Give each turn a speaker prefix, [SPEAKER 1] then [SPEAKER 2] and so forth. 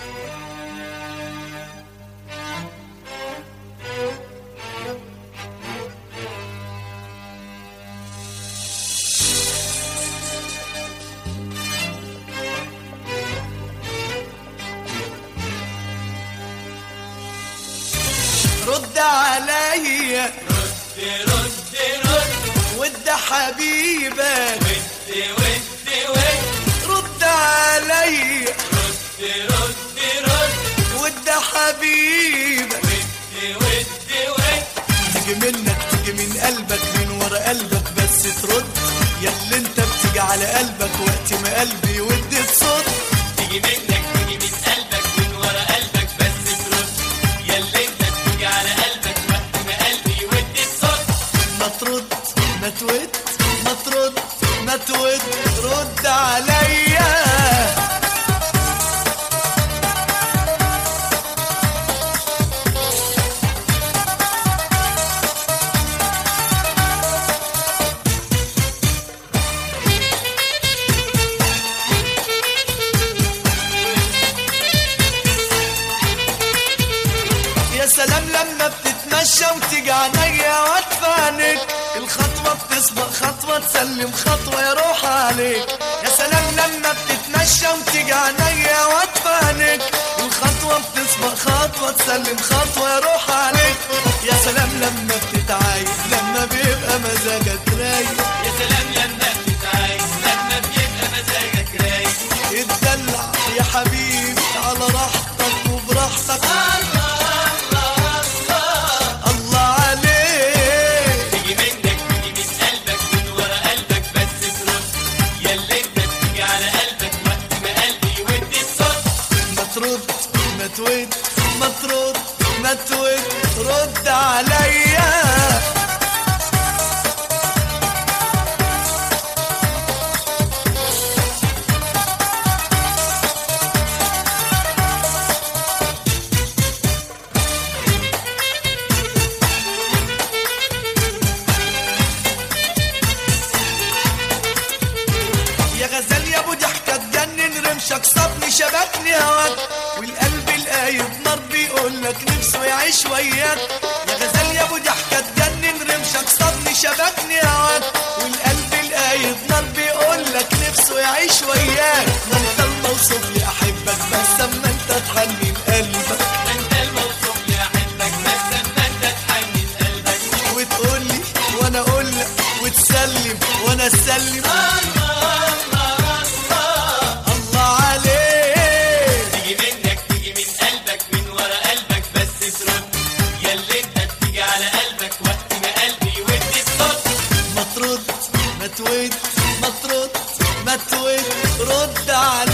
[SPEAKER 1] رد عليا
[SPEAKER 2] رد رد رد
[SPEAKER 1] ود حبيبك
[SPEAKER 2] ود ود ود
[SPEAKER 1] رد عليا
[SPEAKER 2] رد رد رد
[SPEAKER 1] ود حبيبك
[SPEAKER 2] ود ود ود
[SPEAKER 1] تيجي منك تيجي من قلبك من ورا قلبك بس ترد ياللي انت بتيجي على قلبك وقت ما قلبي يود تصد
[SPEAKER 2] تيجي منك تيجي من قلبك من ورا قلبك بس ترد ياللي انت بتيجي على قلبك وقت ما قلبي يودي الصوت
[SPEAKER 1] ما ترد ما تود ما ترد ما تود رد عليا يا سلام لما بتتمشى وتيجي عينيا واتفانك الخطوة بتسبق خطوة تسلم خطوة يا روح عليك يا سلام لما بتتمشى وتيجي عينيا واتفانك الخطوة بتسبق خطوة تسلم خطوة يا روح عليك يا سلام لما بتتعايق لما بيبقى مزاجك رايق
[SPEAKER 2] يا سلام لما بتتعايز لما بيبقى مزاجك رايق
[SPEAKER 1] اتدلع يا حبيبي على راحتك وبراحتك الله عليك
[SPEAKER 2] تيجي منك تيجي من قلبك من ورا قلبك بس ترد ياللي انت بتيجي على قلبك وقت ما قلبي يودي الصوت
[SPEAKER 1] ما ترد ما تود ما ترد ما تود رد عليا يا غزال يا ابو ضحكه تجنن رمشك صابني شبكني هواك والقلب القايد نار بيقول لك نفسه يعيش وياك يا غزال يا ابو ضحكه تجنن رمشك صابني شبكني هواك والقلب القايد نار بيقول لك نفسه يعيش وياك ما انت الموصوف لي احبك بس اما انت تحنن قلبك
[SPEAKER 2] ما انت الموصوف لي احبك بس اما انت تحنن قلبك
[SPEAKER 1] وتقول لي وانا اقول لك وتسلم وانا اسلم الله عليك
[SPEAKER 2] تيجي منك تيجي من قلبك من ورا قلبك بس ترد ياللي انت بتيجي على قلبك وقت ما قلبي يودي الصوت
[SPEAKER 1] ما ترد ما تود ما ترد ما تود رد على